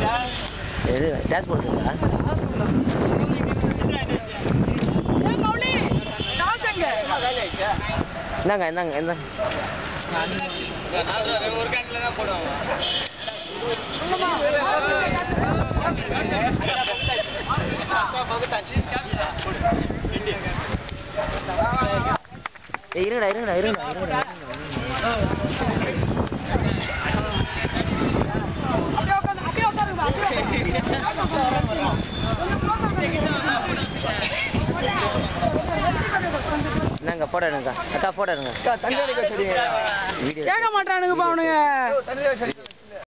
எது டேஷ்போர்ட் இருக்கா இந்தாங்க இந்தாங்க இந்தாங்க ஏய், இருங்கடா இருங்கடா இருங்கடா இருங்கடா இந்தாங்க போட்டோ எடுங்க அக்கா போட்டோ எடுங்க தண்ணி அடிக்க சரிங்க வீடியோ கேட்க மாட்டானுங்கப்பா அவனுங்க தண்ணி சரி